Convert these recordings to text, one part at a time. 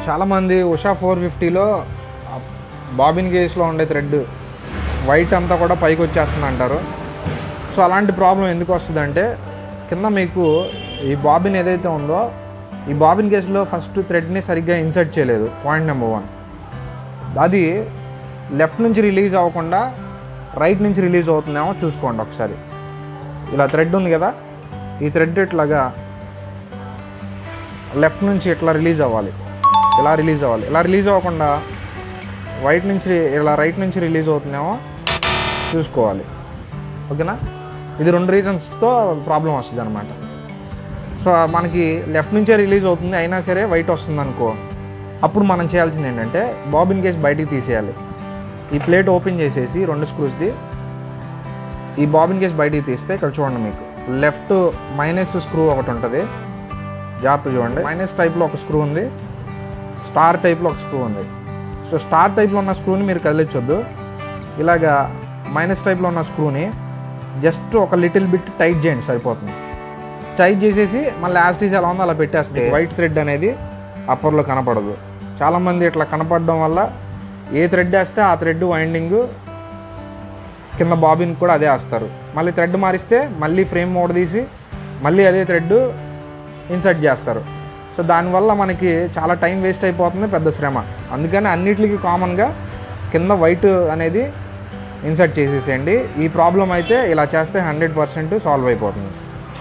చాలామంది ఉషా ఫోర్ ఫిఫ్టీలో బాబిన్ కేస్లో ఉండే థ్రెడ్ వైట్ అంతా కూడా పైకి వచ్చేస్తుంది అంటారు సో అలాంటి ప్రాబ్లం ఎందుకు వస్తుందంటే కింద మీకు ఈ బాబిన్ ఏదైతే ఉందో ఈ బాబిన్ కేసులో ఫస్ట్ థ్రెడ్ని సరిగ్గా ఇన్సర్ట్ చేయలేదు పాయింట్ నెంబర్ వన్ అది లెఫ్ట్ నుంచి రిలీజ్ అవ్వకుండా రైట్ నుంచి రిలీజ్ అవుతుందేమో చూసుకోండి ఒకసారి ఇలా థ్రెడ్ ఉంది కదా ఈ థ్రెడ్ ఇట్లాగా లెఫ్ట్ నుంచి ఇట్లా రిలీజ్ అవ్వాలి ఇలా రిలీజ్ అవ్వాలి ఇలా రిలీజ్ అవ్వకుండా వైట్ నుంచి ఇలా రైట్ నుంచి రిలీజ్ అవుతుందేమో చూసుకోవాలి ఓకేనా ఇది రెండు రీజన్స్తో ప్రాబ్లం వస్తుంది అనమాట సో మనకి లెఫ్ట్ నుంచే రిలీజ్ అవుతుంది అయినా సరే వైట్ వస్తుంది అనుకో అప్పుడు మనం చేయాల్సింది ఏంటంటే బాబిన్ కేస్ బయటికి తీసేయాలి ఈ ప్లేట్ ఓపెన్ చేసేసి రెండు స్క్రూస్ది ఈ బాబిన్ కేస్ బయటికి తీస్తే ఇక్కడ చూడండి మీకు లెఫ్ట్ మైనస్ స్క్రూ ఒకటి ఉంటుంది జాగ్రత్త చూడండి మైనస్ టైప్లో ఒక స్క్రూ ఉంది స్టార్ టైప్లో ఒక స్క్రూ ఉంది సో స్టార్ టైప్లో ఉన్న స్క్రూని మీరు కదిలించొద్దు ఇలాగా మైనస్ టైప్లో ఉన్న స్క్రూని జస్ట్ ఒక లిటిల్ బిట్ టైట్ చేయండి సరిపోతుంది టైట్ చేసేసి మళ్ళీ యాస్టీస్ ఎలా ఉందో అలా పెట్టేస్తే వైట్ థ్రెడ్ అనేది అప్పర్లో కనపడదు చాలామంది ఇట్లా కనపడడం వల్ల ఏ థ్రెడ్ వేస్తే ఆ థ్రెడ్ వైండింగ్ కింద బాబిన్ కూడా అదే వేస్తారు మళ్ళీ థ్రెడ్ మారిస్తే మళ్ళీ ఫ్రేమ్ మోడ్ తీసి మళ్ళీ అదే థ్రెడ్ ఇన్సర్ట్ చేస్తారు సో దానివల్ల మనకి చాలా టైం వేస్ట్ అయిపోతుంది పెద్ద శ్రమ అందుకని అన్నిటికీ కామన్గా కింద వైట్ అనేది ఇన్సర్ట్ చేసేసేయండి ఈ ప్రాబ్లం అయితే ఇలా చేస్తే హండ్రెడ్ పర్సెంట్ సాల్వ్ అయిపోతుంది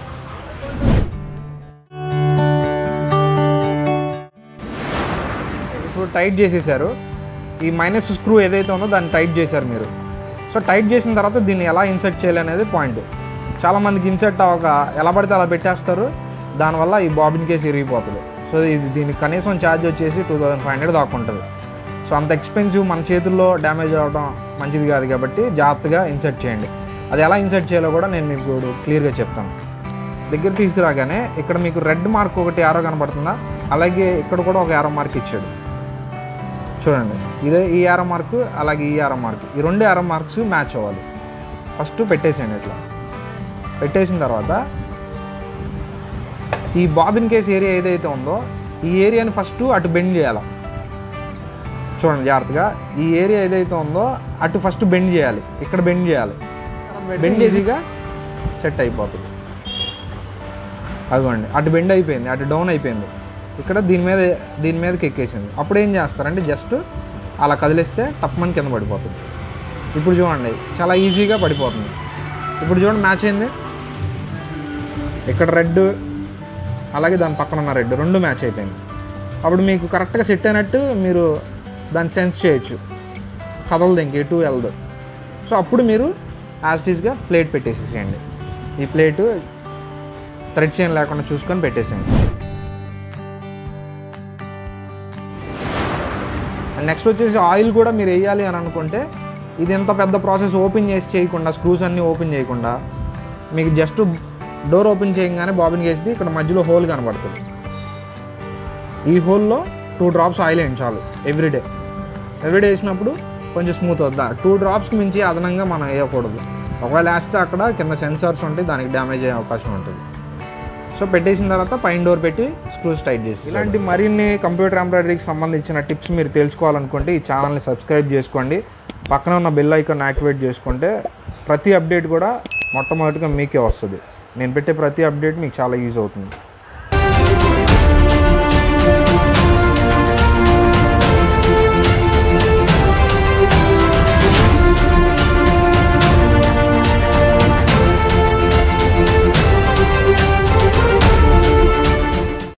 ఇప్పుడు టైట్ చేసేసారు ఈ మైనస్ స్క్రూ ఏదైతే ఉందో దాన్ని టైట్ చేశారు మీరు సో టైట్ చేసిన తర్వాత దీన్ని ఎలా ఇన్సర్ట్ చేయాలి అనేది పాయింట్ చాలామందికి ఇన్సర్ట్ అవ్వక ఎలా పడితే అలా పెట్టేస్తారు దానివల్ల ఈ బాబిన్ కేసు ఇరిగిపోతుంది సో ఇది దీనికి కనీసం ఛార్జ్ వచ్చేసి టూ థౌజండ్ ఫైవ్ హండ్రెడ్ దాకా ఉంటుంది సో అంత ఎక్స్పెన్సివ్ మన చేతుల్లో డ్యామేజ్ అవ్వడం మంచిది కాదు కాబట్టి జాగ్రత్తగా ఇన్సర్ట్ చేయండి అది ఎలా ఇన్సర్ట్ చేయాలో కూడా నేను మీకు ఇప్పుడు క్లియర్గా చెప్తాను దగ్గర తీసుకురాగానే ఇక్కడ మీకు రెడ్ మార్క్ ఒకటి యారో కనబడుతుందా అలాగే ఇక్కడ కూడా ఒక యారో మార్క్ ఇచ్చాడు చూడండి ఇదే ఈ యారో మార్క్ అలాగే ఈ యారో మార్క్ ఈ రెండు యారో మార్క్స్ మ్యాచ్ అవ్వాలి ఫస్ట్ పెట్టేసేయండి ఇట్లా పెట్టేసిన తర్వాత ఈ బాబిన్ కేస్ ఏరియా ఏదైతే ఉందో ఈ ఏరియాని ఫస్ట్ అటు బెండ్ చేయాలి చూడండి జాగ్రత్తగా ఈ ఏరియా ఏదైతే ఉందో అటు ఫస్ట్ బెండ్ చేయాలి ఇక్కడ బెండ్ చేయాలి బెండ్ చేసిగా సెట్ అయిపోతుంది అదిగోండి అటు బెండ్ అయిపోయింది అటు డౌన్ అయిపోయింది ఇక్కడ దీని మీద దీని మీదకి ఎక్కేసింది అప్పుడు ఏం చేస్తారంటే జస్ట్ అలా కదిలిస్తే టప్మని కింద పడిపోతుంది ఇప్పుడు చూడండి చాలా ఈజీగా పడిపోతుంది ఇప్పుడు చూడండి మ్యాచ్ అయింది ఇక్కడ రెడ్ అలాగే దాని పక్కన ఉన్న రెడ్ రెండు మ్యాచ్ అయిపోయింది అప్పుడు మీకు కరెక్ట్గా సెట్ అయినట్టు మీరు దాన్ని సెన్స్ చేయొచ్చు కదలదు ఇంక ఎటు వెళ్ళదు సో అప్పుడు మీరు యాస్టీస్గా ప్లేట్ పెట్టేసేసేయండి ఈ ప్లేటు థ్రెడ్ చైన్ లేకుండా చూసుకొని పెట్టేసేయండి అండ్ నెక్స్ట్ వచ్చేసి ఆయిల్ కూడా మీరు వేయాలి అని అనుకుంటే ఇది ఎంత పెద్ద ప్రాసెస్ ఓపెన్ చేసి చేయకుండా స్క్రూస్ అన్నీ ఓపెన్ చేయకుండా మీకు జస్ట్ డోర్ ఓపెన్ చేయగానే బాబిన్ చేసి ఇక్కడ మధ్యలో హోల్ కనబడుతుంది ఈ హోల్లో టూ డ్రాప్స్ ఆయిల్ వేయండి చాలు ఎవ్రీడే ఎవ్రీడే వేసినప్పుడు కొంచెం స్మూత్ అవుద్దా టూ డ్రాప్స్కి మించి అదనంగా మనం వేయకూడదు ఒకవేళ వేస్తే అక్కడ కింద సెన్సార్స్ ఉంటాయి దానికి డ్యామేజ్ అయ్యే అవకాశం ఉంటుంది సో పెట్టేసిన తర్వాత పైన డోర్ పెట్టి స్క్రూస్ టైట్ చేసి ఇలాంటి మరిన్ని కంప్యూటర్ ఎంబ్రాయిడరీకి సంబంధించిన టిప్స్ మీరు తెలుసుకోవాలనుకుంటే ఈ ఛానల్ని సబ్స్క్రైబ్ చేసుకోండి పక్కన ఉన్న బెల్ ఐకాన్ యాక్టివేట్ చేసుకుంటే ప్రతి అప్డేట్ కూడా మొట్టమొదటిగా మీకే వస్తుంది నేను పెట్టే ప్రతి అప్డేట్ మీకు చాలా యూజ్ అవుతుంది